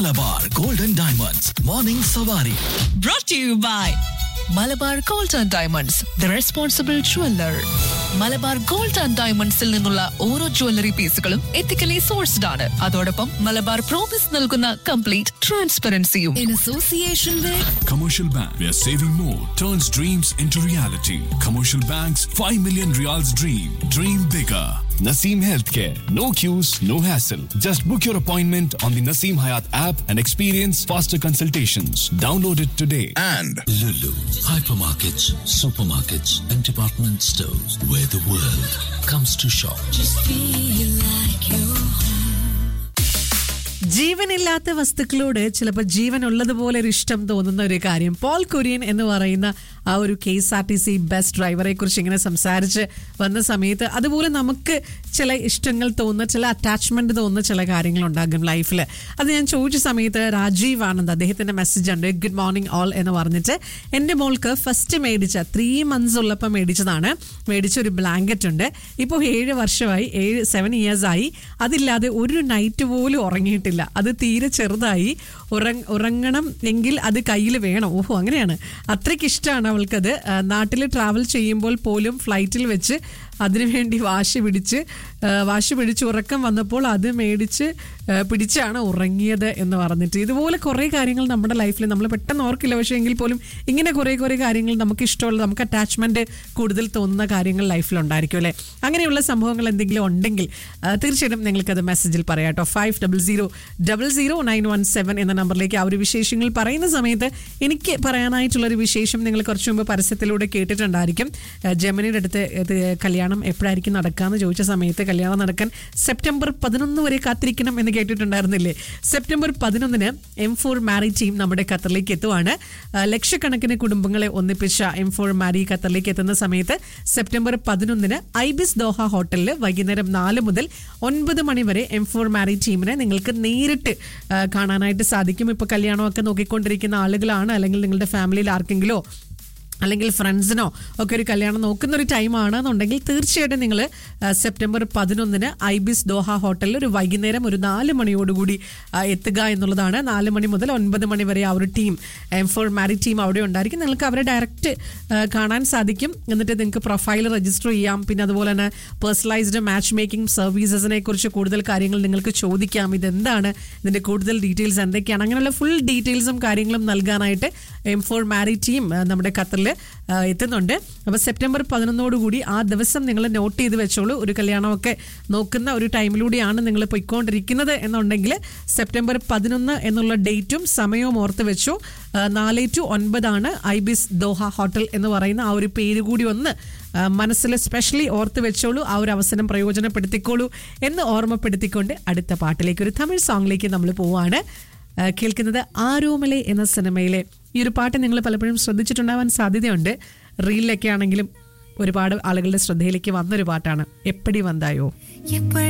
Malabar golden diamonds morning Savari brought to you by Malabar gold and diamonds the responsible jeweller Malabar gold and ഡയമണ്ട്സിൽ നിന്നുള്ള ഓരോ jewellery പീസുകളും ethically sourced ആണ് അതോടൊപ്പം മലബാർ പ്രോമിസ് നൽകുന്ന കംപ്ലീറ്റ് ട്രാൻസ്പെറൻസിയും in association with Commercial Bank, where saving more turns dreams into reality. Commercial Bank's 5 million reals dream. Dream bigger. Naseem Healthcare. No queues, no hassle. Just book your appointment on the Naseem Hayat app and experience faster consultations. Download it today. and Lulu, hypermarkets, supermarkets, and department stores where the world comes to shop. ജീവനില്ലാത്ത വസ്തുക്കളോട് ചിലപ്പോൾ ജീവൻ ഉള്ളതുപോലെ ഒരു ഇഷ്ടം തോന്നുന്ന ഒരു കാര്യം Paul Kurian എന്ന് പറയുന്ന ആ ഒരു K S R T C bus ഡ്രൈവറെ കുറിച്ച് ഇങ്ങനെ സംസാരിച്ച് വന്ന സമയത്ത് അതുപോലെ നമുക്ക് ചില ഇഷ്ടങ്ങൾ തോന്നുന്ന ചില അറ്റാച്ച്മെന്റ് തോന്നുന്ന ചില കാര്യങ്ങൾ ഉണ്ടാകും ലൈഫിൽ അത് ഞാൻ ചോദിച്ച സമയത്ത് രാജീവ് ആനന്ദ് അദ്ദേഹത്തിന്റെ മെസ്സേജ് ഉണ്ട് ഗുഡ് മോർണിംഗ് ഓൾ എന്ന് പറഞ്ഞിട്ട് എൻ്റെ മോൾക്ക് ഫസ്റ്റ് മേടിച്ച ത്രീ മന്ത്സ് ഉള്ളപ്പോൾ മേടിച്ചതാണ് മേടിച്ച ഒരു ബ്ലാങ്കറ്റ് ഉണ്ട് ഇപ്പോൾ ഏഴ് വർഷമായി ഏഴ് സെവൻ ഇയേഴ്സ് ആയി അതില്ലാതെ ഒരു നൈറ്റ് പോലും ഉറങ്ങിയിട്ടില്ല അത് തീരെ ചെറുതായി ഉറങ് ഉറങ്ങണം എങ്കിൽ അത് കയ്യിൽ വേണം ഓഹോ അങ്ങനെയാണ് അത്രയ്ക്ക് ഇഷ്ടമാണ് അവൾക്കത് നാട്ടിൽ ട്രാവൽ ചെയ്യുമ്പോൾ പോലും ഫ്ലൈറ്റിൽ വെച്ച് അതിനുവേണ്ടി വാശി പിടിച്ച് ആ, വാശി പിടിച്ച് ഉറക്കം വന്നപ്പോൾ അത് മേടിച്ച് ആ, പിടിച്ചാണ് ഉറങ്ങിയത് എന്ന് പറഞ്ഞിട്ട് ഇതുപോലെ കുറേ കാര്യങ്ങൾ നമ്മുടെ ലൈഫിൽ നമ്മൾ പെട്ടെന്ന് ഓർക്കില്ല പക്ഷേ എങ്കിൽ പോലും ഇങ്ങനെ കുറേ കുറേ കാര്യങ്ങൾ നമുക്ക് ഇഷ്ടമുള്ള നമുക്ക് അറ്റാച്ച്മെന്റ് കൂടുതൽ തോന്നുന്ന കാര്യങ്ങൾ ലൈഫിൽ ഉണ്ടായിരിക്കും അല്ലേ അങ്ങനെയുള്ള സംഭവങ്ങൾ എന്തെങ്കിലും ഉണ്ടെങ്കിൽ ആ, തീർച്ചയായിട്ടും നിങ്ങൾക്കത് മെസ്സേജിൽ പറയാം കേട്ടോ five double zero double zero nine one seven എന്ന നമ്പറിലേക്ക് ആ ഒരു വിശേഷങ്ങൾ പറയുന്ന സമയത്ത് എനിക്ക് പറയാനായിട്ടുള്ളൊരു വിശേഷം നിങ്ങൾ കുറച്ച് മുമ്പ് പരസ്യത്തിലൂടെ കേട്ടിട്ടുണ്ടായിരിക്കും ആ, ജെമിനിയുടെ അടുത്ത് ഇത് കല്യാണം എപ്പോഴായിരിക്കും നടക്കാന്ന് ചോദിച്ച സമയത്ത് കല്യാണം നടക്കാൻ സെപ്റ്റംബർ പതിനൊന്ന് വരെ കാത്തിരിക്കണം എന്ന് കേട്ടിട്ടുണ്ടായിരുന്നില്ലേ സെപ്റ്റംബർ പതിനൊന്നിന് എം ഫോർ മാരി ടീം നമ്മുടെ ഖത്തറിലേക്ക് എത്തുവാണ് ആ, ലക്ഷക്കണക്കിന് കുടുംബങ്ങളെ ഒന്നിപ്പിച്ച എം ഫോർ മാരി ഖത്തറിലേക്ക് എത്തുന്ന സമയത്ത് സെപ്റ്റംബർ പതിനൊന്നിന് ഐബിസ് ദോഹ ഹോട്ടലിൽ വൈകുന്നേരം നാല് മുതൽ ഒൻപത് മണി വരെ എം ഫോർ മാരി ടീമിനെ നിങ്ങൾക്ക് നേരിട്ട് ആ, കാണാനായിട്ട് സാധിക്കും ഇപ്പോൾ കല്യാണമൊക്കെ നോക്കിക്കൊണ്ടിരിക്കുന്ന ആളുകളാണ് അല്ലെങ്കിൽ നിങ്ങളുടെ ഫാമിലിയിൽ ആർക്കെങ്കിലോ അല്ലെങ്കിൽ ഫ്രണ്ട്സിനോ ഒക്കെ ഒരു കല്യാണം നോക്കുന്ന ഒരു ടൈമാണ് എന്നുണ്ടെങ്കിൽ തീർച്ചയായിട്ടും നിങ്ങൾ സെപ്റ്റംബർ പതിനൊന്നിന് ഐബിസ് ദോഹ ഹോട്ടലിൽ ഒരു വൈകുന്നേരം ഒരു നാല് മണിയോടുകൂടി ആ, എത്തുക എന്നുള്ളതാണ് നാല് മണി മുതൽ ഒൻപത് മണി വരെ ആ ഒരു team M four marry team അവിടെ ഉണ്ടായിരിക്കും നിങ്ങൾക്ക് അവരെ ഡയറക്റ്റ് കാണാൻ സാധിക്കും എന്നിട്ട് നിങ്ങൾക്ക് പ്രൊഫൈൽ രജിസ്റ്റർ ചെയ്യാം പിന്നെ അതുപോലെ തന്നെ പേഴ്സണലൈസ്ഡ് മാച്ച് മേക്കിംഗ് സർവീസസിനെ കുറിച്ച് കൂടുതൽ കാര്യങ്ങൾ നിങ്ങൾക്ക് ചോദിക്കാം ഇതെന്താണ് ഇതിന്റെ കൂടുതൽ ഡീറ്റെയിൽസ് എന്തൊക്കെയാണ് അങ്ങനെയുള്ള ഫുൾ ഡീറ്റെയിൽസും കാര്യങ്ങളും നൽകാനായിട്ട് എം ഫോർ മാരി ടീം നമ്മുടെ ഖത്തറിൽ എത്തുന്നുണ്ട് അപ്പോൾ സെപ്റ്റംബർ പതിനൊന്നോടുകൂടി ആ ദിവസം നിങ്ങൾ നോട്ട് ചെയ്ത് വെച്ചോളൂ ഒരു കല്യാണമൊക്കെ നോക്കുന്ന ഒരു ടൈമിലൂടെയാണ് നിങ്ങൾ പൊയ്ക്കൊണ്ടിരിക്കുന്നത് എന്നുണ്ടെങ്കിൽ സെപ്റ്റംബർ പതിനൊന്ന് എന്നുള്ള ഡേറ്റും സമയവും ഓർത്ത് വെച്ചു ആ, നാല് ടു ഒൻപതാണ് ഐബിസ് ദോഹ ഹോട്ടൽ എന്ന് പറയുന്ന ആ ഒരു പേര് കൂടി ഒന്ന് ആ, മനസ്സിൽ സ്പെഷ്യലി ഓർത്ത് വെച്ചോളൂ ആ ഒരു അവസരം പ്രയോജനപ്പെടുത്തിക്കോളൂ എന്ന് ഓർമ്മപ്പെടുത്തിക്കൊണ്ട് അടുത്ത പാട്ടിലേക്ക് ഒരു തമിഴ് സോങ്ങിലേക്ക് നമ്മൾ പോവാണ് ആ, കേൾക്കുന്നത് ആരോമലെ എന്ന സിനിമയിലെ ഈ ഒരു പാട്ട് നിങ്ങൾ പലപ്പോഴും ശ്രദ്ധിച്ചിട്ടുണ്ടാവാൻ സാധ്യതയുണ്ട് റീലിലൊക്കെ ആണെങ്കിലും ഒരുപാട് ആളുകളുടെ ശ്രദ്ധയിലേക്ക് വന്നൊരു പാട്ടാണ് എപ്പടി വന്നായോ எப்படி